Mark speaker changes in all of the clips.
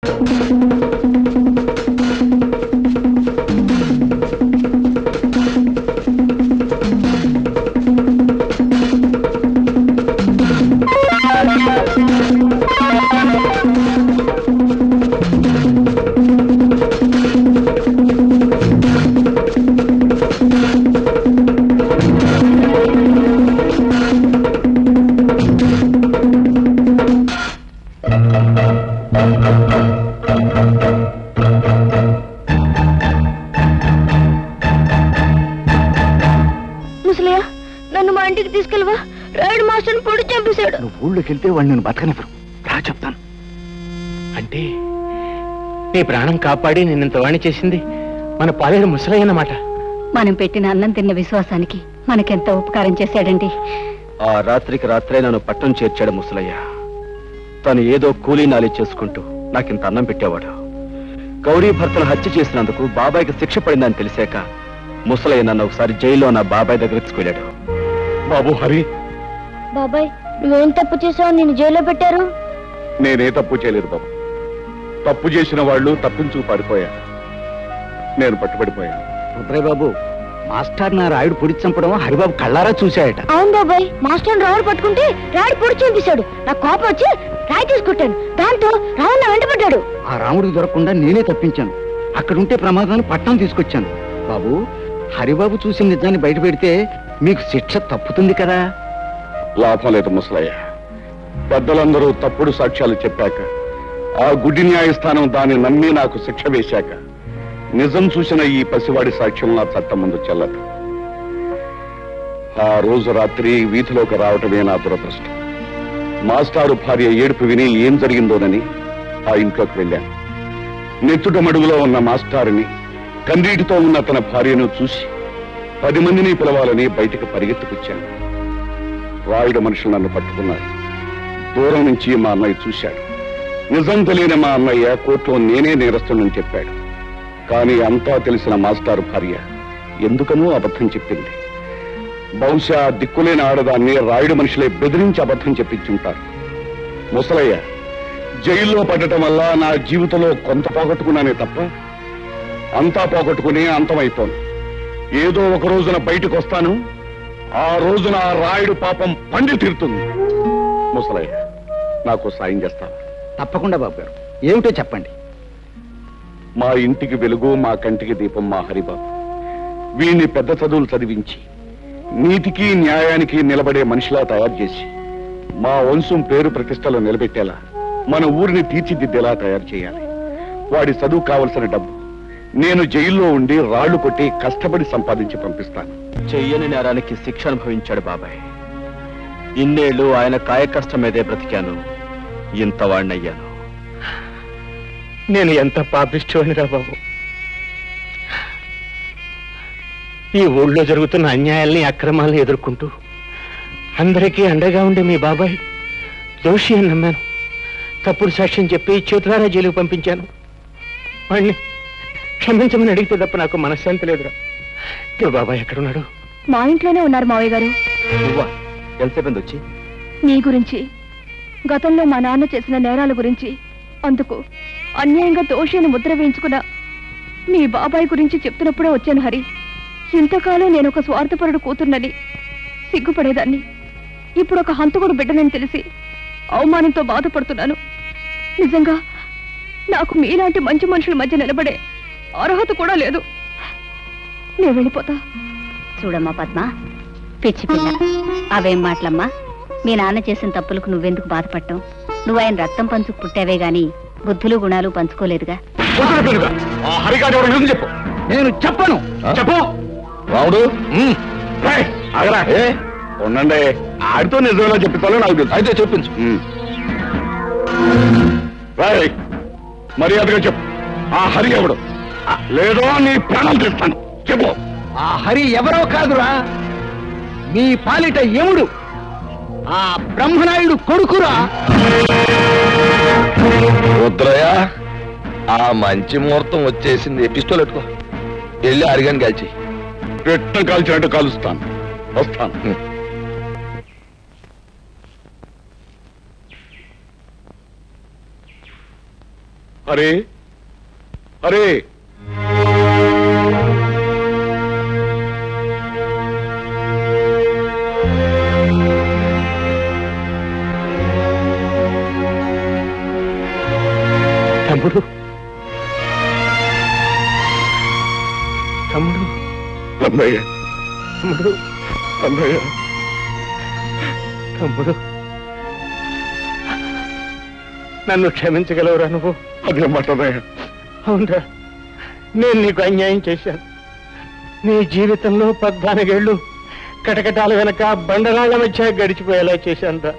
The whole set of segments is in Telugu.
Speaker 1: ముసలయ్య నన్ను మా ఇంటికి తీసుకెళ్ళవా రాయుడు మాస్టర్ని పొడి చంపేశాడు
Speaker 2: నువ్వు ఊళ్ళోకి వెళ్తే వాళ్ళు నేను బతకనివ్వరు రా చెప్తాను
Speaker 3: అంటే నీ ప్రాణం కాపాడి నిన్నంత వాణి చేసింది మన పాలేరు ముసలయ్య అన్నమాట
Speaker 4: మనం పెట్టిన అన్నం తిన్న విశ్వాసానికి మనకెంత ఉపకారం చేశాడండి
Speaker 2: ఆ రాత్రికి రాత్రే నన్ను పట్టణం చేర్చాడు ముసలయ్య తను ఏదో కూలీ నాలి చేసుకుంటూ నాకింత అన్నం పెట్టేవాడు గౌరీ భర్తను హత్య చేసినందుకు బాబాయ్కి శిక్ష పడిందని తెలిసాక ముసలయ్య నన్ను ఒకసారి జైల్లో నా బాబాయ్ దగ్గర తీసుకెళ్ళాడు
Speaker 5: బాబు హరి
Speaker 1: బాబాయ్ నువ్వేం తప్పు చేసావు నిన్ను జైల్లో పెట్టారు
Speaker 5: నేనే తప్పు చేయలేదు బాబు తప్పు చేసిన వాళ్ళు తప్పించుకు పారిపోయా నేను పట్టుబడిపోయాను
Speaker 2: రుద్రయ్య బాబు మాస్టర్ నా రాయుడు పొడి చంపడం హరిబాబు కళ్ళారా చూశాయట
Speaker 1: అవును బాబాయ్ మాస్టర్ రావుడు పట్టుకుంటే రాయుడు పొడి చంపేశాడు నాకు కోపం వచ్చి రాయి తీసుకొట్టాను దాంతో రావుడు నా వెంటబడ్డాడు
Speaker 2: ఆ రాముడికి దొరకకుండా నేనే తప్పించాను అక్కడుంటే ప్రమాదాన్ని పట్నం తీసుకొచ్చాను బాబు హరిబాబు చూసిన నిజాన్ని బయట పెడితే మీకు శిక్ష తప్పుతుంది కదా
Speaker 5: లాభం లేదు ముసలయ్య పెద్దలందరూ తప్పుడు సాక్ష్యాలు చెప్పాక ఆ గుడి న్యాయస్థానం దాన్ని నమ్మి నాకు శిక్ష వేశాక నిజం చూసిన ఈ పసివాడి సాక్ష్యం నా చట్టం ముందు చెల్లదు ఆ రోజు రాత్రి వీధిలోకి రావటమే నా దురదృష్టం మాస్టారు భార్య ఏడుపు విని ఏం జరిగిందోనని ఆ ఇంట్లోకి వెళ్ళాను నెత్తుట మడుగులో ఉన్న మాస్టారుని కన్నీటితో ఉన్న తన భార్యను చూసి పది మందిని పిలవాలని బయటకు పరిగెత్తుకొచ్చాను రాయుడు మనుషులు నన్ను పట్టుకున్నారు దూరం నుంచి మా అన్నయ్య చూశాడు నిజం తెలియని మా అన్నయ్య కోర్టులో నేనే నేరస్తునని చెప్పాడు కానీ అంతా తెలిసిన మాస్టారు భార్య ఎందుకనో అబద్ధం చెప్పింది బహుశా దిక్కులేని ఆడదాన్ని రాయుడు మనుషులే బెదిరించి అబద్ధం చెప్పించుంటారు ముసలయ్య జైల్లో పడటం వల్ల నా జీవితంలో కొంత పోగొట్టుకున్నానే తప్ప అంతా పోగొట్టుకుని అంతమైపోను ఏదో ఒక రోజున బయటకు వస్తాను ఆ రోజున ఆ రాయుడు పాపం పండి తీరుతుంది ముసలయ్య నాకు సాయం చేస్తావా
Speaker 2: తప్పకుండా బాబు గారు ఏమిటో చెప్పండి
Speaker 5: మా ఇంటికి వెలుగు మా కంటికి దీపం మా హరిబాబు వీణ్ణి పెద్ద చదువులు చదివించి నీతికి న్యాయానికి నిలబడే మనిషిలా తయారు చేసి మా వంశం పేరు ప్రతిష్టలు నిలబెట్టేలా మన ఊరిని తీర్చిదిద్దేలా తయారు చేయాలి వాడి చదువు కావలసిన డబ్బు నేను జైల్లో ఉండి రాళ్లు కొట్టి కష్టపడి సంపాదించి పంపిస్తాను
Speaker 2: చెయ్యని నేరానికి శిక్ష అనుభవించాడు బాబాయ్ ఇన్నేళ్లు ఆయన కాయకష్టం మీదే బ్రతికాను ఇంత వాణ్ణయ్యాను
Speaker 3: నేను ఎంత పాపిష్టోనిరా బాబు ఈ ఊళ్ళో జరుగుతున్న అన్యాయాల్ని అక్రమాల్ని ఎదుర్కొంటూ అందరికీ అండగా ఉండే మీ బాబాయ్ దోషి అని నమ్మాను తప్పుడు సాక్ష్యం చెప్పి చేతులారా జైలుకు పంపించాను వాణ్ణి క్షమించమని అడిగితే తప్ప నాకు మనశ్శాంతి లేదురా ఇప్పుడు బాబాయ్ ఎక్కడున్నాడు
Speaker 1: మా ఇంట్లోనే ఉన్నారు మావయ్య గారు
Speaker 2: నువ్వా ఎంతసేపు వచ్చి
Speaker 1: నీ గురించి గతంలో మా నాన్న చేసిన నేరాల గురించి అందుకు అన్యాయంగా దోషిని ముద్ర వేయించుకున్న మీ బాబాయ్ గురించి చెప్తున్నప్పుడే వచ్చాను హరి ఇంతకాలం నేను ఒక స్వార్థపరుడు కూతుర్నని సిగ్గుపడేదాన్ని ఇప్పుడు ఒక హంతకుడు బిడ్డనని తెలిసి అవమానంతో బాధపడుతున్నాను నిజంగా నాకు మీలాంటి మంచి మనుషుల మధ్య నిలబడే అర్హత కూడా లేదు నేను వెళ్ళిపోతా
Speaker 4: చూడమ్మా పద్మ పిచ్చి పిల్ల అవేం మాటలమ్మా మీ నాన్న చేసిన తప్పులకు నువ్వెందుకు బాధపడటం నువ్వు ఆయన రక్తం పంచుకు పుట్టావే గాని బుద్ధులు గుణాలు పంచుకోలేదుగా
Speaker 5: ఆ హరిగాడు ఎవరు నిజం చెప్పు
Speaker 2: నేను చెప్పను
Speaker 5: చెప్పు రావుడు ఆగరా ఉండండి ఆడితో నిజమేలా చెప్తాలో నాకు తెలుసు అయితే చెప్పించు రాయ్ మర్యాదగా చెప్పు ఆ హరి ఎవడు లేదో నీ ప్రాణం తీస్తాను చెప్పు
Speaker 2: ఆ హరి ఎవరో కాదురా మీ పాలిట యముడు ఆ బ్రహ్మనాయుడు కొడుకురా
Speaker 6: రుద్రయ్య ఆ మంచి ముహూర్తం వచ్చేసింది పిస్తోల్ పెట్టుకో వెళ్ళి అరిగాని కాల్చి
Speaker 5: పెట్ట కాల్చినట్టు కాలుస్తాను వస్తాను అరే అరే
Speaker 3: తమ్ముడు తమ్ముడు
Speaker 5: అన్నయ్య
Speaker 3: తమ్ముడు
Speaker 5: అన్నయ్య
Speaker 3: తమ్ముడు నన్ను క్షమించగలవురా నువ్వు
Speaker 5: అదే మాట అన్నయ్య
Speaker 3: అవునరా నేను నీకు అన్యాయం చేశాను నీ జీవితంలో పద్నాలుగేళ్లు కటకటాల వెనక బండరాళ్ల మధ్య గడిచిపోయేలా చేశానురా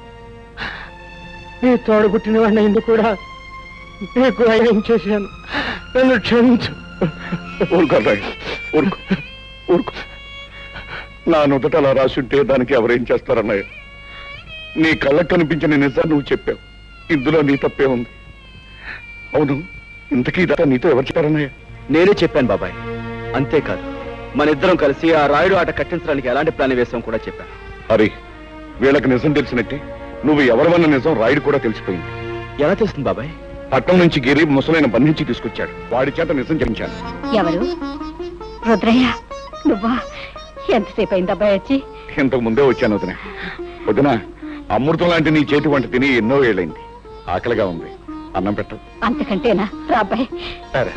Speaker 3: నీ తోడబుట్టిన వాడిని కూడా నీకు అన్యాయం చేశాను నన్ను క్షమించు
Speaker 5: ఊరుకో అన్నయ్య ఊరుకో ఊరుకో నా నుదట అలా రాసుంటే దానికి ఎవరేం చేస్తారన్నయ్య నీ కళ్ళకు కనిపించిన నిజాన్ని నువ్వు చెప్పావు ఇందులో నీ తప్పే ఉంది అవును ఇంతకీ ఇదంతా నీతో ఎవరు చెప్పారన్నయ్య
Speaker 2: నేనే చెప్పాను బాబాయ్ అంతేకాదు మన ఇద్దరం కలిసి ఆ రాయుడు ఆట కట్టించడానికి ఎలాంటి ప్లాన్ వేసాం కూడా చెప్పాను
Speaker 5: హరి వీళ్ళకి నిజం తెలిసినట్టే నువ్వు ఎవరివన్న నిజం రాయుడు కూడా తెలిసిపోయింది
Speaker 2: ఎలా తెలుస్తుంది బాబాయ్
Speaker 5: పట్నం నుంచి గిరి ముసలైన బంధించి తీసుకొచ్చాడు వాడి చేత నిజం చెప్పించాను
Speaker 4: ఎవరు రుద్రయ్య నువ్వా ఎంతసేపు అయింది అబ్బాయి వచ్చి
Speaker 5: ఇంతకు ముందే వచ్చాను వదిన వదిన అమృతం లాంటి నీ చేతి వంట తిని ఎన్నో ఏళ్ళైంది ఆకలిగా ఉంది అన్నం పెట్టు
Speaker 4: అంతకంటేనా రా అబ్బాయి
Speaker 5: సరే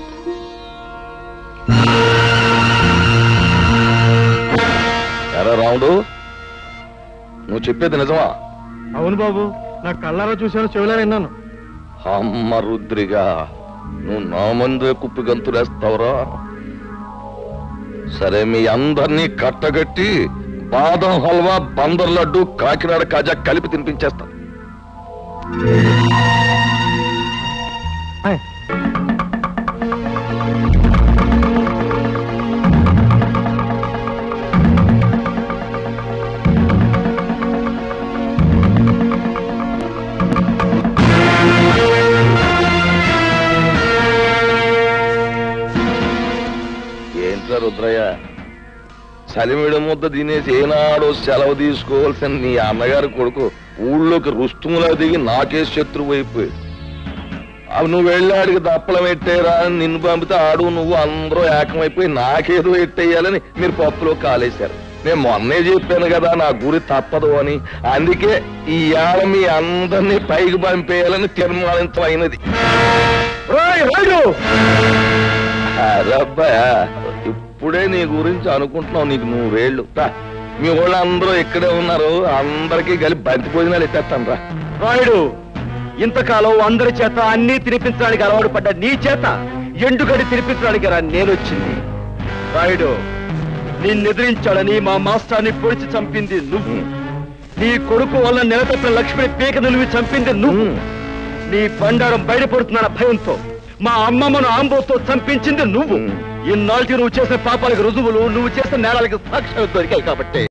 Speaker 6: ఎరా రాముడు నువ్వు చెప్పేది నిజమా
Speaker 3: అవును బాబు నా కళ్ళారా చూశాను చెవులారా విన్నాను
Speaker 6: అమ్మ రుద్రిగా నువ్వు నా ముందే కుప్పి గంతులేస్తావురా సరే మీ అందరినీ కట్టగట్టి బాదం హల్వా బందర్ లడ్డు కాకినాడ కాజా కలిపి తినిపించేస్తా ఏంట్రా రుద్రయ్య చలిమిడి ముద్ద తినేసి ఏనాడు సెలవు తీసుకోవాల్సిన నీ అన్నగారి కొడుకు ఊళ్ళోకి రుస్తుములా దిగి నాకే శత్రువు అయిపోయి అవి నువ్వు వెళ్ళాడికి దప్పలం ఎట్టేరా అని నిన్ను పంపితే ఆడు నువ్వు అందరూ ఏకమైపోయి నాకేదో ఎట్టేయాలని మీరు పప్పులో కాలేశారు నేను మొన్నే చెప్పాను కదా నా గురి తప్పదు అని అందుకే ఈ ఏళ మీ అందరినీ పైకి పంపేయాలని తీర్మానించమైనది అరబ్బా ఇప్పుడే నీ గురించి అనుకుంటున్నావు నీకు నూరేళ్ళు రా మీ వాళ్ళు అందరూ ఇక్కడే ఉన్నారు అందరికీ కలిపి బంతి భోజనాలు ఎత్తేస్తాను రా
Speaker 2: రాయుడు ఇంతకాలం అందరి చేత అన్ని తినిపించడానికి అలవాటు పడ్డ నీ చేత ఎండుగడి తినిపించడానికి రా నేనొచ్చింది రాయుడు నిన్నెదిరించాడని మా మాస్టర్ని పొడిచి చంపింది నువ్వు నీ కొడుకు వల్ల నిలతప్పిన లక్ష్మిని పీక నిలివి చంపింది నువ్వు నీ బండారం బయటపడుతున్న భయంతో మా అమ్మమ్మను ఆంబోతో చంపించింది నువ్వు
Speaker 6: మ్.
Speaker 2: ఇన్నాళ్ళకి నువ్వు చేసిన పాపాలకు రుజువులు నువ్వు చేసిన నేరాలకు సాక్ష్యాలు దొరికాయి కాబట్టి